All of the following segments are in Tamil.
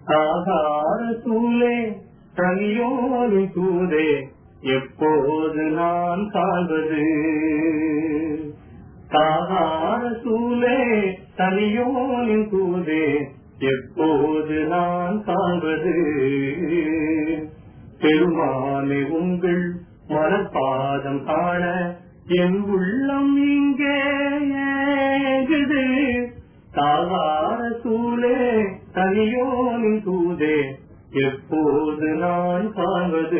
ஆகார சூலே தனியோனி தூதே எப்போது நான் காண்பது தாகார சூலே தனியோனி தூதே எப்போது நான் காண்பது பெருமானே உங்கள் மனப்பாதம் காண என் உள்ளம் இங்கே ஏங்குது தாகார சூலே தனியோனின் தூதே எப்போது நான் காண்பது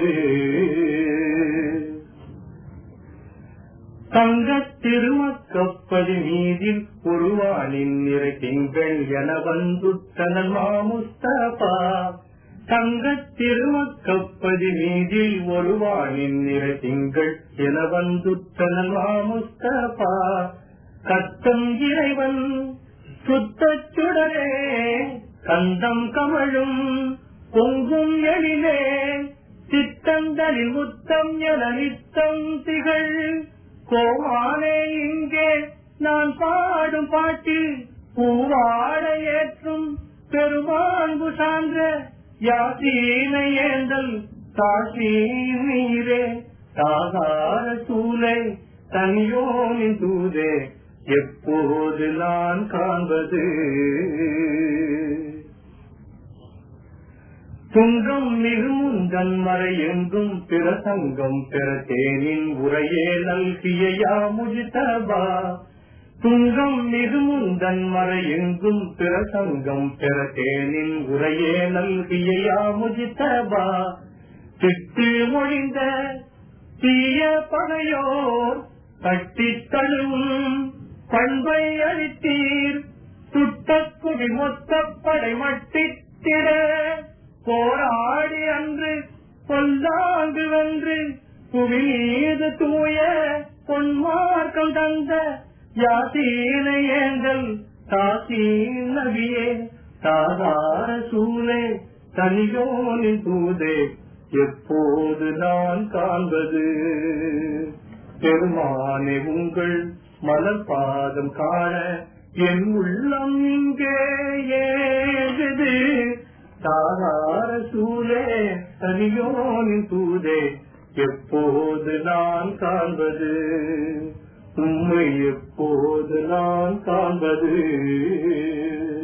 தங்கத் திருமக்கப்பதி மீதில் உருவானின் நிறை திங்கள் என வந்துட்டனன் மாமுஸ்தபா தங்கத் திருமக்கப்பதி மீதில் ஒருவானின் நிறை திங்கள் என வந்துட்டனன் மாமுஸ்தபா கத்தம் இறைவன் சுத்தச் சுடரே கந்தம் கமழும் பொங்கும் எழிலே சித்தந்தனில் முத்தம் என நித்தம் திகழ் கோமானே இங்கே நான் பாடும் பாட்டில் பூவாட ஏற்றும் பெருமான்பு சான்ற யாசீனை ஏந்தல் காசி நீரே தாகார சூலை தனியோனின் தூதே எப்போது நான் காண்பது துங்கம் மிகுமுந்தன் மறை எங்கும் பிரசங்கம் பெற தேனின் உரையே நல்கிய யாமுஜிதபா துங்கம் மிகுமுந்தன் மறை எங்கும் பிரசங்கம் பெற தேனின் உரையே நல்கிய யாமுஜிதபா திட்டு மொழிந்த தீய பகையோர் கட்டித் தழுவும் பண்பை அளித்தீர் சுட்டக்குடி மொத்த படை மட்டித்திட போராடி அன்று பொல்லாங்கு வென்று புவி மீது தூய பொன்மார்க்கம் தந்த யாசீனை ஏந்தல் தாசி நபியே சாதார சூலே தனியோனின் தூதே எப்போது நான் காண்பது பெருமானே உங்கள் மலர் பாதம் காண என் உள்ளம் இங்கே ஏகுது தாரார சூலே தனியோனின் தூதே எப்போது நான் காண்பது உண்மை எப்போது நான் காண்பது